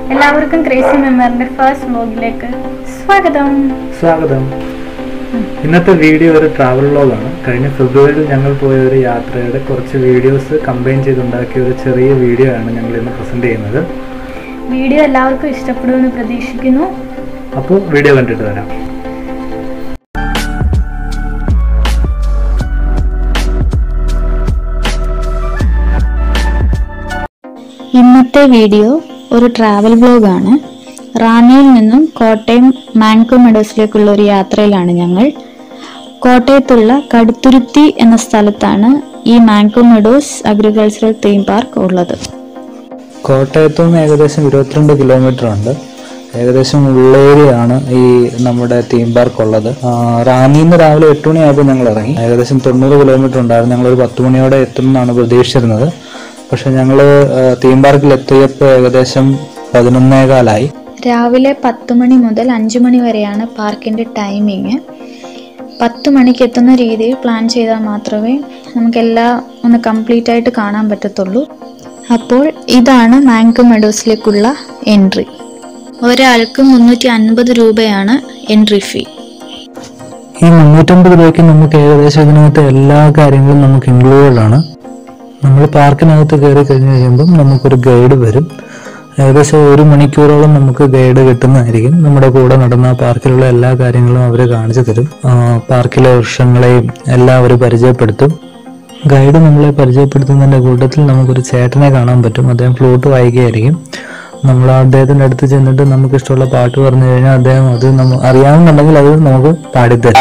എല്ലാവർക്കും crazy മെമ്മറിന്റെ first വ്ലോഗിലേക്ക് സ്വാഗതം സ്വാഗതം ഇന്നത്തെ വീഡിയോ ഒരു ട്രാവൽ വ്ളോഗാണ് കഴിഞ്ഞ ഫെബ്രുവരിയിൽ ഞങ്ങൾ പോയ ഒരു യാത്രയുടെ കുറച്ച് വീഡിയോസ് കമ്പൈൻ ചെയ്തുണ്ടാക്കിയ ഒരു ചെറിയ വീഡിയോ ആണ് ഞങ്ങൾ ഇന്ന് പ്രസന്റ് ചെയ്യുന്നത് വീഡിയോ എല്ലാവർക്കും ഇഷ്ടപ്പെടുമെന്ന് പ്രതീക്ഷിക്കുന്നു അപ്പോൾ വീഡിയോ കണ്ടിട്ട് വരാം ഇന്നത്തെ വീഡിയോ ഒരു ട്രാവൽ ബ്ലോഗാണ് റാന്നിയിൽ നിന്നും കോട്ടയം മാൻകോ മെഡോസിലേക്കുള്ള ഒരു യാത്രയിലാണ് ഞങ്ങൾ കോട്ടയത്തുള്ള കടുത്തുരുത്തി എന്ന സ്ഥലത്താണ് ഈ mango meadows agricultural theme park ഉള്ളത് കോട്ടയത്തു നിന്ന് ഏകദേശം ഇരുപത്തിരണ്ട് കിലോമീറ്റർ ഉണ്ട് ഏകദേശം ഉള്ളേരിയാണ് ഈ നമ്മുടെ തീം പാർക്ക് ഉള്ളത് ആ, റാന്നിയിൽ നിന്ന് രാവിലെ എട്ട് മണിയായപ്പോൾ ഞങ്ങൾ ഇറങ്ങി ഏകദേശം തൊണ്ണൂറ് കിലോമീറ്റർ ഉണ്ടായിരുന്നു ഞങ്ങളൊരു പത്ത് മണിയോടെ എത്തുമെന്നാണ് പ്രതീക്ഷിച്ചിരുന്നത് പക്ഷെ ഞങ്ങൾ തീം പാർക്കിൽ എത്തിയപ്പോൾ ഏകദേശം പതിനൊന്നേകാലായി രാവിലെ പത്ത് മണി മുതൽ അഞ്ച് മണി വരെയാണ് പാർക്കിന്റെ ടൈമിങ് പത്ത് മണിക്ക് എത്തുന്ന രീതിയിൽ പ്ലാൻ ചെയ്താൽ മാത്രമേ നമുക്കെല്ലാം ഒന്ന് കംപ്ലീറ്റ് ആയിട്ട് കാണാൻ പറ്റത്തുള്ളൂ അപ്പോൾ ഇതാണ് മാങ്കോ മെഡോസിലേക്കുള്ള എൻട്രി ഒരാൾക്ക് മുന്നൂറ്റി അൻപത് രൂപയാണ് എൻട്രി ഫീ ഈ മുന്നൂറ്റമ്പത് രൂപയ്ക്ക് നമുക്ക് ഏകദേശം ഇതിനകത്ത് എല്ലാ കാര്യങ്ങളും നമുക്ക് ഇൻക്ലൂഡഡ് ആണ് നമ്മൾ പാർക്കിനകത്ത് കയറി കഴിഞ്ഞ് കഴിയുമ്പം നമുക്കൊരു ഗൈഡ് വരും ഏകദേശം ഒരു മണിക്കൂറോളം നമുക്ക് ഗൈഡ് കിട്ടുന്നതായിരിക്കും നമ്മുടെ കൂടെ നടന്ന പാർക്കിലുള്ള എല്ലാ കാര്യങ്ങളും അവർ കാണിച്ചു തരും ആ, പാർക്കിലെ വൃക്ഷങ്ങളെയും എല്ലാം അവർ പരിചയപ്പെടുത്തും ഗൈഡ് നമ്മളെ പരിചയപ്പെടുത്തുന്നതിന്റെ കൂട്ടത്തിൽ നമുക്കൊരു ചേട്ടനെ കാണാൻ പറ്റും അദ്ദേഹം ഫ്ലൂട്ട് വായിക്കുകയായിരിക്കും നമ്മൾ അദ്ദേഹത്തിന്റെ അടുത്ത് ചെന്നിട്ട് നമുക്ക് ഇഷ്ടമുള്ള പാട്ട് പറഞ്ഞു കഴിഞ്ഞാൽ അദ്ദേഹം അത് നമ്മ അറിയാവുന്നുണ്ടെങ്കിൽ അത് നമുക്ക് പാടിത്തരും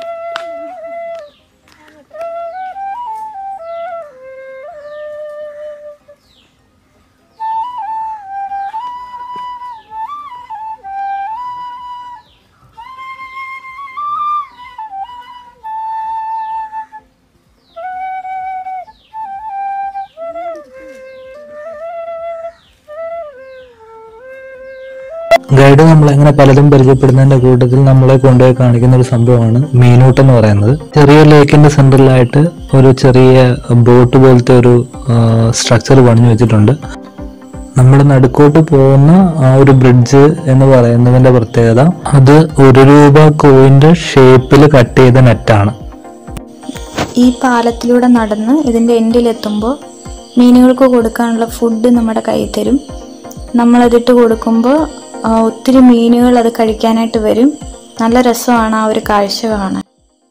ഗൈഡ് നമ്മളെ ഇങ്ങനെ പലതും പരിചയപ്പെടുന്നതിന്റെ കൂട്ടത്തിൽ നമ്മളെ കൊണ്ടുപോയി കാണിക്കുന്ന ഒരു സംഭവമാണ് മീനൂട്ട് എന്ന് പറയുന്നത് ചെറിയ ലേക്കിന്റെ സെന്ററിലായിട്ട് ഒരു ചെറിയ ബോട്ട് പോലത്തെ ഒരു സ്ട്രക്ചർ പണിഞ്ഞു വെച്ചിട്ടുണ്ട് നമ്മൾ നടുക്കോട്ട് പോകുന്ന ആ ഒരു ബ്രിഡ്ജ് എന്ന് പറയുന്നതിന്റെ പ്രത്യേകത അത് ഒരു രൂപ കോയിന്റെ ഷേപ്പിൽ കട്ട് ചെയ്ത നെറ്റാണ് ഈ പാലത്തിലൂടെ നടന്ന് ഇതിൻ്റെ എൻഡിലെത്തുമ്പോൾ മീനുകൾക്ക് കൊടുക്കാനുള്ള ഫുഡ് നമ്മുടെ കയ്യിൽ തരും നമ്മളതിട്ട് കൊടുക്കുമ്പോൾ ആ, ഒത്തിരി മീനുകൾ അത് കഴിക്കാനായിട്ട് വരും നല്ല രസമാണ് ആ ഒരു കാഴ്ച കാണാൻ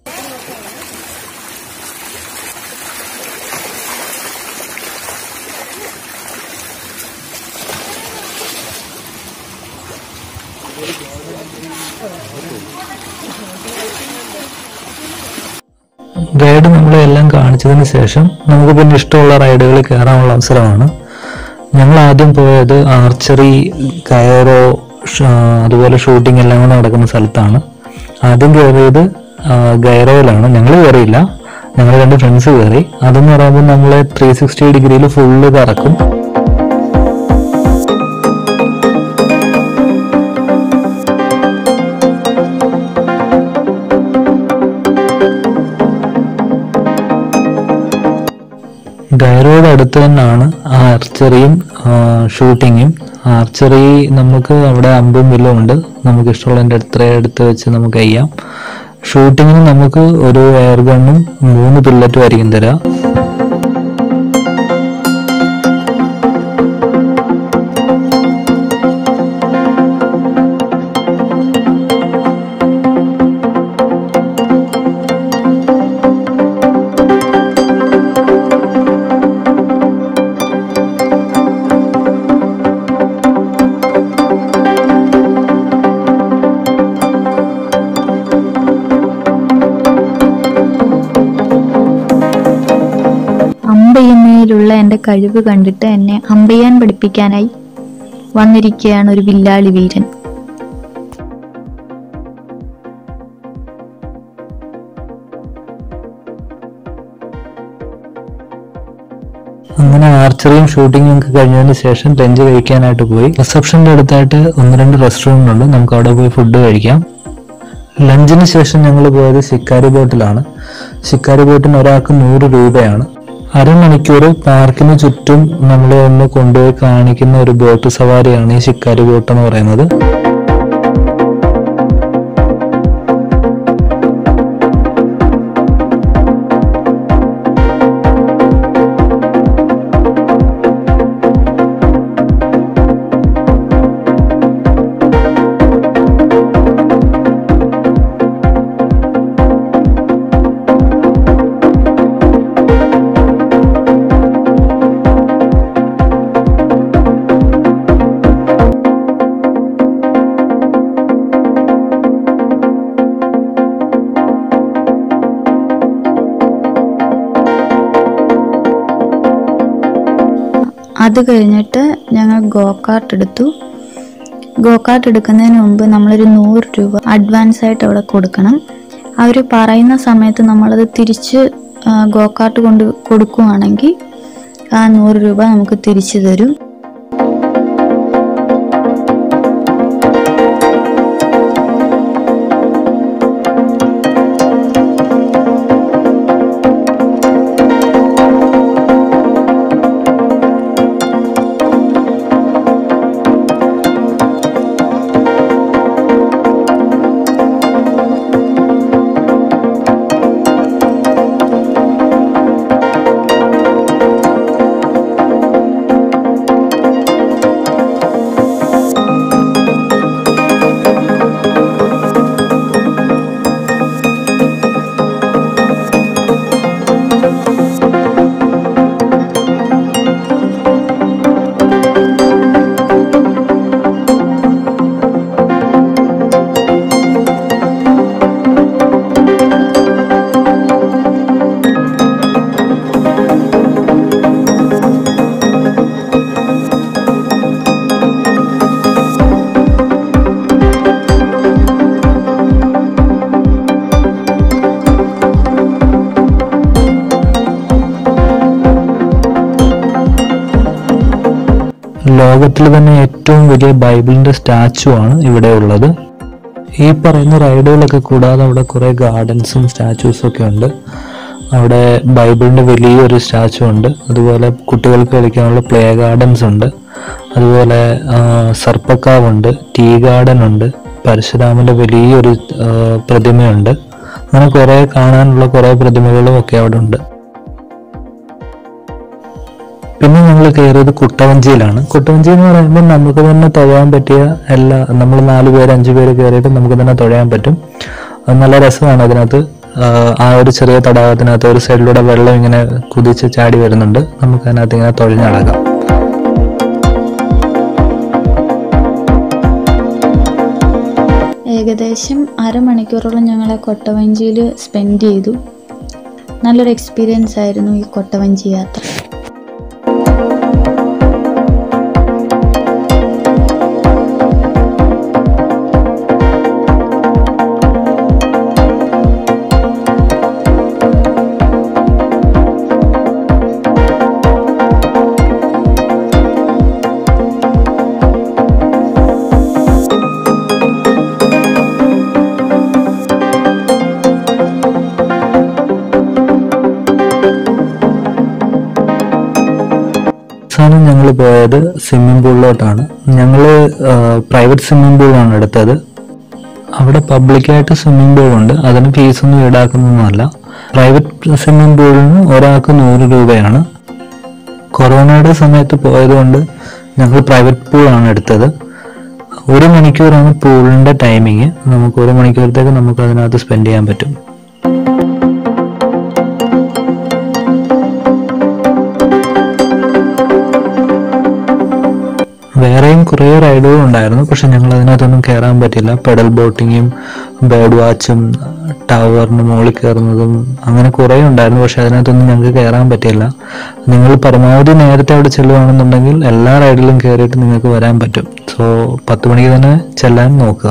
ഗൈഡ് നമ്മളെ എല്ലാം കാണിച്ചതിന് ശേഷം നമുക്ക് പിന്നെ ഇഷ്ടമുള്ള റൈഡുകളിൽ കയറാനുള്ള അവസരമാണ് ഞങ്ങൾ ആദ്യം പോയത് ആർച്ചറി കയറോ ഷ- അതുപോലെ ഷൂട്ടിംഗ് എല്ലാം കൂടെ നടക്കുന്ന സ്ഥലത്താണ് ആദ്യം കയറിയത് ആ, ഗൈറോയിലാണ് ഞങ്ങൾ കയറിയില്ല ഞങ്ങൾ രണ്ട് ഫ്രണ്ട്സ് കയറി അതെന്ന് പറയുമ്പോൾ നമ്മളെ ത്രീ സിക്സ്റ്റി ഡിഗ്രിയിൽ ഫുള്ള് കറക്കും ഗൈറോയുടെ അടുത്ത് തന്നെയാണ് ആർച്ചറിയും ഷൂട്ടിങ്ങും ആർച്ചറി നമുക്ക് അവിടെ അമ്പും വില്ലും ഉണ്ട് നമുക്ക് ഇഷ്ടമുള്ളതിൻ്റെ എത്ര എടുത്ത് വെച്ച് നമുക്ക് ചെയ്യാം ഷൂട്ടിങ്ങിന് നമുക്ക് ഒരു എയർ ഗണ്ണും മൂന്ന് പില്ലറ്റും ആയിരിക്കും തരാം അമ്പെയ്യുന്നതിലുള്ള എൻ്റെ കഴിവ് കണ്ടിട്ട് എന്നെ അമ്പെയ്യാൻ പഠിപ്പിക്കാനായി വന്നിരിക്കുകയാണ് ഒരു വില്ലാളി വീരൻ അങ്ങനെ ആർച്ചറിയും ഷൂട്ടിങ്ങും ഒക്കെ കഴിഞ്ഞതിന് ശേഷം ലഞ്ച് കഴിക്കാനായിട്ട് പോയി റിസപ്ഷന്റെ അടുത്തായിട്ട് ഒന്ന് രണ്ട് റെസ്റ്റോറൻ്റ് ഉണ്ട് നമുക്ക് അവിടെ പോയി ഫുഡ് കഴിക്കാം ലഞ്ചിന് ശേഷം ഞങ്ങൾ പോയത് ശിക്കാരി ബോട്ടിലാണ് ശിക്കാരി ബോട്ടിന് ഒരാൾക്ക് നൂറ് രൂപയാണ് അരമണിക്കൂർ പാർക്കിന് ചുറ്റും നമ്മൾ ഒന്ന് കൊണ്ടുപോയി കാണിക്കുന്ന ഒരു ബോട്ട് സവാരിയാണ് ഈ ശിക്കാരി ബോട്ട് എന്ന് പറയുന്നത് അത് കഴിഞ്ഞിട്ട് ഞങ്ങൾ ഗോകാർട്ട് എടുത്തു ഗോകാർട്ട് എടുക്കുന്നതിന് മുമ്പ് നമ്മളൊരു നൂറ് രൂപ അഡ്വാൻസ് ആയിട്ട് അവിടെ കൊടുക്കണം അവർ പറയുന്ന സമയത്ത് നമ്മളത് തിരിച്ച് ആ, ഗോകാർട്ട് കൊണ്ട് കൊടുക്കുവാണെങ്കിൽ ആ നൂറ് രൂപ നമുക്ക് തിരിച്ചു തരും ലോകത്തിൽ തന്നെ ഏറ്റവും വലിയ ബൈബിളിന്റെ സ്റ്റാച്ചു ആണ് ഇവിടെ ഉള്ളത് ഈ പറയുന്ന റൈഡുകളൊക്കെ കൂടാതെ അവിടെ കുറെ ഗാർഡൻസും സ്റ്റാച്യൂസും ഒക്കെ ഉണ്ട് അവിടെ ബൈബിളിന്റെ വലിയൊരു സ്റ്റാച്ചു ഉണ്ട് അതുപോലെ കുട്ടികൾക്ക് കളിക്കാനുള്ള പ്ലേ ഗാർഡൻസ് ഉണ്ട് അതുപോലെ ആ, സർപ്പക്കാവുണ്ട് ടീ ഗാർഡൻ ഉണ്ട് പരശുരാമന്റെ വലിയൊരു ആ, പ്രതിമയുണ്ട് അങ്ങനെ കുറെ കാണാനുള്ള കുറെ പ്രതിമകളും ഒക്കെ അവിടെ ഉണ്ട് പിന്നെ ഞങ്ങൾ കയറിയത് കുട്ടവഞ്ചിയിലാണ് കുട്ടവഞ്ചി എന്ന് പറയുമ്പോൾ നമുക്ക് തന്നെ തൊഴാൻ പറ്റിയ എല്ലാ നമ്മൾ നാല് പേര് അഞ്ചു പേര് കയറിയിട്ട് നമുക്ക് തന്നെ തൊഴാൻ പറ്റും അത് നല്ല രസമാണ് അതിനകത്ത് ആഹ് ആ ഒരു ചെറിയ തടാകത്തിനകത്ത് ഒരു സൈഡിലൂടെ വെള്ളം ഇങ്ങനെ കുതിച്ച് ചാടി വരുന്നുണ്ട് നമുക്ക് അതിനകത്ത് ഇങ്ങനെ തൊഴിഞ്ഞടക്കാം ഏകദേശം അരമണിക്കൂറോളം ഞങ്ങൾ ആ കൊട്ടവഞ്ചിയിൽ സ്പെൻഡ് ചെയ്തു നല്ലൊരു എക്സ്പീരിയൻസ് ആയിരുന്നു ഈ കൊട്ടവഞ്ചി യാത്ര അവസാനം ഞങ്ങൾ പോയത് സ്വിമ്മിംഗ് പൂളിലോട്ടാണ് ഞങ്ങൾ പ്രൈവറ്റ് സ്വിമ്മിംഗ് പൂളാണ് എടുത്തത് അവിടെ പബ്ലിക്കായിട്ട് സ്വിമ്മിംഗ് പൂൾ ഉണ്ട് അതിന് ഫീസൊന്നും ഈടാക്കുന്നൊന്നുമല്ല പ്രൈവറ്റ് സ്വിമ്മിംഗ് പൂളിന് ഒരാൾക്ക് നൂറ് രൂപയാണ് കൊറോണയുടെ സമയത്ത് പോയതുകൊണ്ട് ഞങ്ങൾ പ്രൈവറ്റ് പൂളാണ് എടുത്തത് ഒരു മണിക്കൂറാണ് പൂളിന്റെ ടൈമിങ് നമുക്ക് ഒരു മണിക്കൂറത്തേക്ക് നമുക്ക് അതിനകത്ത് സ്പെൻഡ് ചെയ്യാൻ പറ്റും വേറെയും കുറേ റൈഡുകൾ ഉണ്ടായിരുന്നു പക്ഷെ ഞങ്ങൾ അതിനകത്തൊന്നും കയറാൻ പറ്റില്ല പെഡൽ ബോട്ടിങ്ങും ബേർഡ് വാച്ചും ടവറിന് മുകളിൽ കയറുന്നതും അങ്ങനെ കുറേ ഉണ്ടായിരുന്നു പക്ഷെ അതിനകത്തൊന്നും ഞങ്ങൾക്ക് കയറാൻ പറ്റില്ല നിങ്ങൾ പരമാവധി നേരത്തെ അവിടെ ചെല്ലുവാണെന്നുണ്ടെങ്കിൽ എല്ലാ റൈഡിലും കയറിയിട്ട് നിങ്ങൾക്ക് വരാൻ പറ്റും സോ പത്ത് മണിക്ക് തന്നെ ചെല്ലാൻ നോക്കുക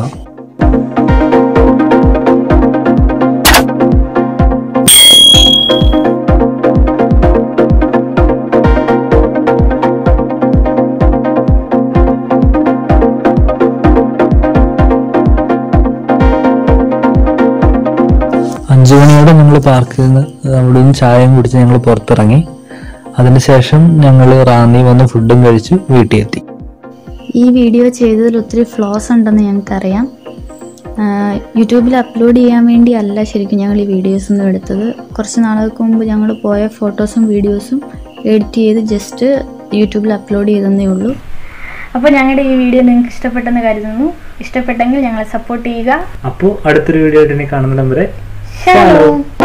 അഞ്ചു മണിയോടെ ഞങ്ങൾ പാർക്കിൽ നിന്ന് അവിടെ നിന്ന് ചായയും കുടിച്ച് ഞങ്ങൾ പുറത്തിറങ്ങി അതിനുശേഷം ഞങ്ങൾ റാന്നി വന്ന് ഫുഡും കഴിച്ച് വീട്ടിൽ എത്തി ഈ വീഡിയോ ചെയ്തതിൽ ഒത്തിരി ഫ്ലോസ് ഉണ്ടെന്ന് ഞങ്ങൾക്കറിയാം ആഹ് യൂട്യൂബിൽ അപ്ലോഡ് ചെയ്യാൻ വേണ്ടി അല്ല ശരിക്കും ഞങ്ങൾ ഈ വീഡിയോസ് ഒന്നും എടുത്തത് കുറച്ച് നാളുകൾക്ക് മുമ്പ് ഞങ്ങൾ പോയ ഫോട്ടോസും വീഡിയോസും എഡിറ്റ് ചെയ്ത് ജസ്റ്റ് യൂട്യൂബിൽ അപ്ലോഡ് ചെയ്തെന്നേ ഉള്ളൂ അപ്പോൾ ഞങ്ങളുടെ ഈ വീഡിയോ നിങ്ങൾക്ക് ഇഷ്ടപ്പെട്ടെന്ന് കരുതുന്നു ഇഷ്ടപ്പെട്ടെങ്കിൽ ഞങ്ങളെ സപ്പോർട്ട് ചെയ്യുക അപ്പോൾ അടുത്തൊരു വീഡിയോ ആയിട്ട് ഇനി കാണുന്നിടം വരെ ഷാലോ